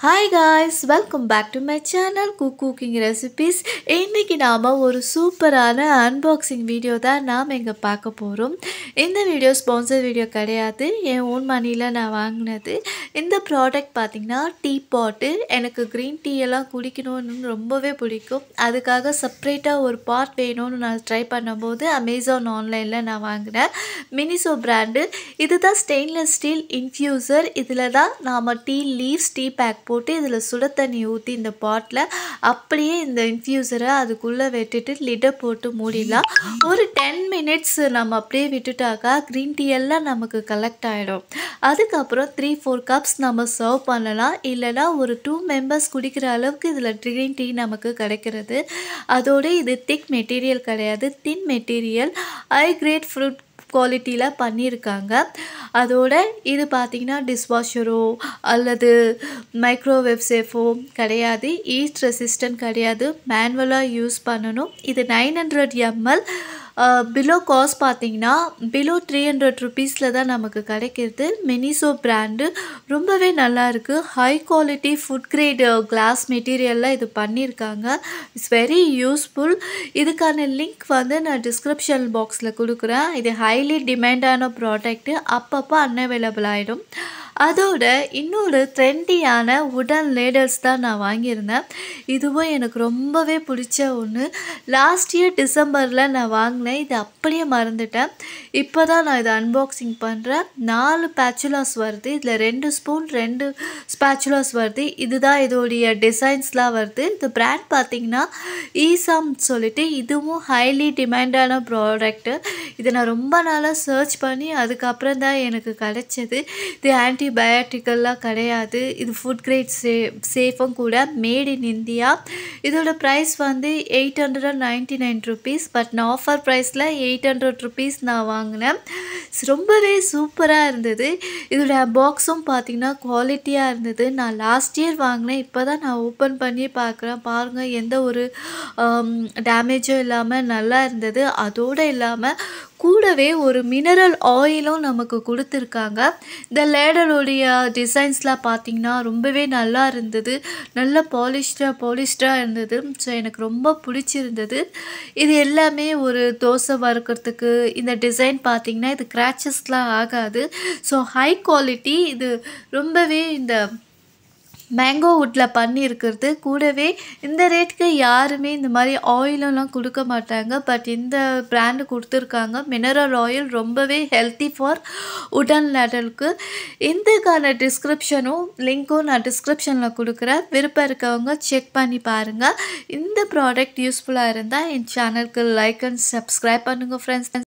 hi guys welcome back to my channel cook cooking recipes இன்றைக்கி நாம் ஒரு சூப்பரான அன்பாக்சிங் வீடியோ தான் நாம் இங்கே பார்க்க போகிறோம் இந்த வீடியோ ஸ்பான்சர் வீடியோ கிடையாது என் ஓன் மணியில் நான் வாங்கினது இந்த ப்ராடக்ட் பார்த்திங்கன்னா டீ பாட்டு எனக்கு க்ரீன் டீ எல்லாம் குடிக்கணும்னு ரொம்பவே பிடிக்கும் அதுக்காக செப்ரேட்டாக ஒரு பாட் வேணும்னு நான் ட்ரை பண்ணும்போது அமேசான் ஆன்லைனில் நான் வாங்கினேன் மினிசோ பிராண்டு இதுதான் ஸ்டெயின்லெஸ் ஸ்டீல் இன்ஃப்யூசர் இதில் தான் நாம் டீ லீவ்ஸ் டீ பேக் போட்டு இதில் சுட தண்ணி ஊற்றி இந்த பாட்டில் அப்படியே இந்த இன்ஃப்யூசரை அதுக்குள்ளே விட்டுட்டு லிடை போட்டு மூடிடலாம் ஒரு டென் மினிட்ஸ் நம்ம அப்படியே விட்டுட்டாக்கா க்ரீன் டீ எல்லாம் நமக்கு கலெக்ட் ஆகிடும் அதுக்கப்புறம் த்ரீ ஃபோர் கப்ஸ் நம்ம சர்வ் பண்ணலாம் இல்லைனா ஒரு டூ மெம்பர்ஸ் குடிக்கிற அளவுக்கு இதில் க்ரீன் டீ நமக்கு கிடைக்கிறது அதோடு இது திக் மெட்டீரியல் கிடையாது thin material high grade fruit குவாலிட்டியில் பண்ணியிருக்காங்க அதோட இது பார்த்திங்கன்னா டிஷ்வாஷரோ அல்லது மைக்ரோவேவ் சேஃபோ கிடையாது ஈஸ்ட் ரெசிஸ்டன்ட் கிடையாது மேனுவலாக யூஸ் பண்ணணும் இது nine hundred ml below cost பார்த்தீங்கன்னா பிலோ த்ரீ ஹண்ட்ரட் ருபீஸில் தான் நமக்கு கிடைக்கிறது மினிசோ பிராண்டு ரொம்பவே நல்லா இருக்குது high quality food grade glass மெட்டீரியலில் இது பண்ணியிருக்காங்க இட்ஸ் வெரி யூஸ்ஃபுல் இதுக்கான லிங்க் வந்து நான் டிஸ்கிரிப்ஷன் பாக்ஸில் கொடுக்குறேன் இது ஹைலி டிமாண்டான ப்ராடக்ட்டு அப்பப்போ அன்அவைலபிள் ஆகிடும் அதோட இன்னொரு ட்ரெண்டியான உடன் லேடர்ஸ் தான் நான் வாங்கியிருந்தேன் இதுவும் எனக்கு ரொம்பவே பிடிச்ச ஒன்று லாஸ்ட் இயர் டிசம்பரில் நான் வாங்கினேன் இது அப்படியே மறந்துட்டேன் இப்போ தான் நான் இதை அன்பாக்சிங் பண்ணுறேன் நாலு பேச்சுலாஸ் வருது இதில் ரெண்டு ஸ்பூன் ரெண்டு ஸ்பேச்சுலாஸ் வருது இதுதான் இதோடைய டிசைன்ஸ்லாம் வருது இந்த பிராண்ட் பார்த்திங்கன்னா ஈசாம் சொல்லிட்டு இதுவும் ஹைலி டிமாண்டான ப்ராடக்ட்டு இதை நான் ரொம்ப நாளாக சர்ச் பண்ணி அதுக்கப்புறம் தான் எனக்கு கிடச்சிது இது ஆன்டி பயோட்டிக்கல்லாம் கிடையாது இது ஃபுட் கிரேட் சே சேஃபும் கூட மேட் இன் இந்தியா இதோட ப்ரைஸ் வந்து eight hundred and ninety nine rupees but நான் ஆஃபர் ப்ரைஸில் எயிட் ஹண்ட்ரட் ருபீஸ் நான் வாங்கினேன் ரொம்பவே சூப்பராக இருந்தது இதோட பாக்ஸும் பார்த்திங்கன்னா குவாலிட்டியாக இருந்தது நான் லாஸ்ட் இயர் வாங்கினேன் இப்போ தான் நான் ஓப்பன் பண்ணி பார்க்குறேன் பாருங்கள் எந்த ஒரு டேமேஜும் இல்லாமல் நல்லா இருந்தது அதோடு இல்லாமல் கூடவே ஒரு மினரல் ஆயிலும் நமக்கு கொடுத்துருக்காங்க இந்த லேடலுடைய டிசைன்ஸ்லாம் பார்த்திங்கன்னா ரொம்பவே நல்லா இருந்தது நல்ல பாலிஷ்டாக பாலிஷ்டாக இருந்தது ஸோ எனக்கு ரொம்ப பிடிச்சிருந்தது இது எல்லாமே ஒரு தோசை வறுக்கிறதுக்கு இந்த டிசைன் பார்த்திங்கன்னா இது கிராச்சஸ்லாம் ஆகாது ஸோ ஹை குவாலிட்டி இது ரொம்பவே இந்த மேங்கோ வுட்டில் பண்ணியிருக்கிறது கூடவே இந்த ரேட்டுக்கு யாருமே இந்த மாதிரி ஆயிலெல்லாம் கொடுக்க மாட்டாங்க பட் இந்த பிராண்டு கொடுத்துருக்காங்க மினரல் ஆயில் ரொம்பவே ஹெல்த்தி ஃபார் உடன் லேடலுக்கு இதுக்கான டிஸ்கிரிப்ஷனும் லிங்க்கும் நான் டிஸ்கிரிப்ஷனில் கொடுக்குறேன் விருப்பம் இருக்கவங்க செக் பண்ணி பாருங்கள் இந்த ப்ராடக்ட் யூஸ்ஃபுல்லாக இருந்தால் என் சேனலுக்கு லைக் அண்ட் சப்ஸ்கிரைப் பண்ணுங்கள் ஃப்ரெண்ட்ஸ்